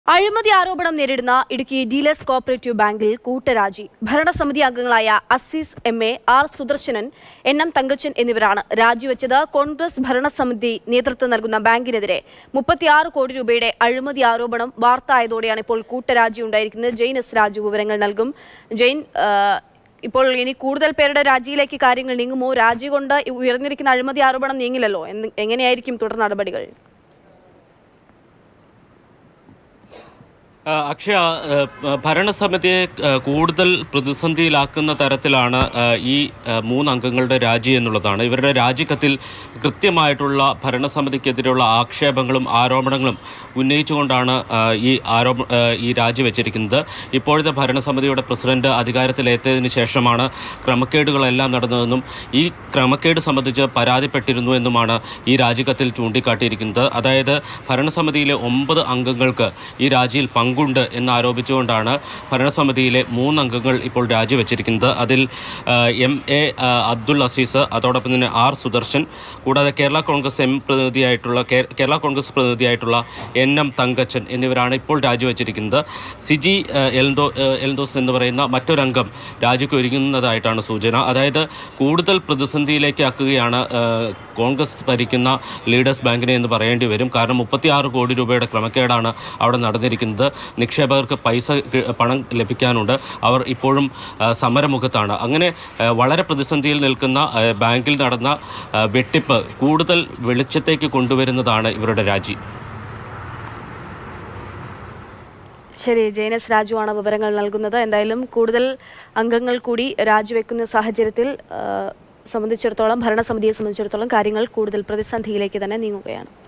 അഴിമതി ആരോപണം നേരിടുന്ന ഇടുക്കി ഡീലേഴ്സ് കോഓപ്പറേറ്റീവ് ബാങ്കിൽ കൂട്ടരാജി ഭരണസമിതി അംഗങ്ങളായ Azeez M A R Sudarshanan N M Thankachan എന്നിവരാണ് രാജിവെച്ചത് കോൺഗ്രസ് ഭരണസമിതി നേതൃത്വം നൽകുന്ന ബാങ്കിനെതിരെ മുപ്പത്തിയാറ് കോടി രൂപയുടെ അഴിമതി ആരോപണം വാർത്ത ആയതോടെയാണ് ഇപ്പോൾ കൂട്ടരാജി ഉണ്ടായിരിക്കുന്നത് ജെയിൻ എസ് രാജു വിവരങ്ങൾ നൽകും ജെയിൻ ആ, ഇപ്പോൾ ഇനി കൂടുതൽ പേരുടെ രാജിയിലേക്ക് കാര്യങ്ങൾ നീങ്ങുമോ രാജി കൊണ്ട് ഉയർന്നിരിക്കുന്ന അഴിമതി ആരോപണം നീങ്ങില്ലല്ലോ എന്ന് എങ്ങനെയായിരിക്കും തുടർ നടപടികൾ ആ, അക്ഷയ ആ, പ- ഭരണസമിതിയെ ആ, കൂടുതൽ പ്രതിസന്ധിയിലാക്കുന്ന തരത്തിലാണ് ആ, ഈ ആ, മൂന്ന് അംഗങ്ങളുടെ രാജി എന്നുള്ളതാണ് ഇവരുടെ രാജിക്കത്തിൽ കൃത്യമായിട്ടുള്ള ഭരണസമിതിക്കെതിരെയുള്ള ആക്ഷേപങ്ങളും ആരോപണങ്ങളും ഉന്നയിച്ചുകൊണ്ടാണ് ആ, ഈ ആരോപ ആ, ഈ രാജി വെച്ചിരിക്കുന്നത് ഇപ്പോഴത്തെ ഭരണസമിതിയുടെ പ്രസിഡന്റ് അധികാരത്തിലെത്തിയതിനു ശേഷമാണ് ക്രമക്കേടുകളെല്ലാം നടന്നതെന്നും ഈ ക്രമക്കേട് സംബന്ധിച്ച് പരാതിപ്പെട്ടിരുന്നു എന്നുമാണ് ഈ രാജിക്കത്തിൽ ചൂണ്ടിക്കാട്ടിയിരിക്കുന്നത് അതായത് ഭരണസമിതിയിലെ ഒമ്പത് അംഗങ്ങൾക്ക് ഈ രാജിയിൽ പങ്കുണ്ട് എന്ന് ആരോപിച്ചുകൊണ്ടാണ് ഭരണസമിതിയിലെ മൂന്ന് അംഗങ്ങൾ ഇപ്പോൾ രാജിവെച്ചിരിക്കുന്നത് അതിൽ ആ, എം എ ആ, അബ്ദുൾ അസീസ് അതോടൊപ്പം തന്നെ ആർ സുദർശൻ കൂടാതെ കേരള കോൺഗ്രസ് എം പ്രതിനിധിയായിട്ടുള്ള കേ- കേരള കോൺഗ്രസ് പ്രതിനിധിയായിട്ടുള്ള എൻ എം തങ്കച്ചൻ എന്നിവരാണ് ഇപ്പോൾ രാജിവെച്ചിരിക്കുന്നത് സിജി ആ, എൽദോ ആ, എൽദോസ് എന്ന് പറയുന്ന മറ്റൊരംഗം രാജിക്ക് ഒരുങ്ങുന്നതായിട്ടാണ് സൂചന അതായത് കൂടുതൽ പ്രതിസന്ധിയിലേക്ക് ആക്കുകയാണ് ആ, കോൺഗ്രസ് ഭരിക്കുന്ന ലീഡേഴ്സ് ബാങ്കിനെ എന്ന് പറയേണ്ടി വരും കാരണം മുപ്പത്തിയാറ് കോടി രൂപയുടെ ക്രമക്കേടാണ് അവിടെ നടന്നിരിക്കുന്നത് നിക്ഷേപകർക്ക് പൈസ കി- പണം ലഭിക്കാനുണ്ട് അവർ ഇപ്പോഴും ആ, സമരമുഖത്താണ് അങ്ങനെ ആ, വളരെ പ്രതിസന്ധിയിൽ നിൽക്കുന്ന ആ, ബാങ്കിൽ നടന്ന ആ, വെട്ടിപ്പ് കൂടുതൽ വെളിച്ചത്തേക്ക് കൊണ്ടുവരുന്നതാണ് ഇവരുടെ രാജി ശരി ജെയിനസ് രാജു ആണ് വിവരങ്ങൾ നൽകുന്നത് എന്തായാലും കൂടുതൽ അംഗങ്ങൾ കൂടി രാജിവെക്കുന്ന സാഹചര്യത്തിൽ ആ, സംബന്ധിച്ചിടത്തോളം ഭരണസമിതിയെ സംബന്ധിച്ചിടത്തോളം കാര്യങ്ങൾ കൂടുതൽ പ്രതിസന്ധിയിലേക്ക് തന്നെ നീങ്ങുകയാണ്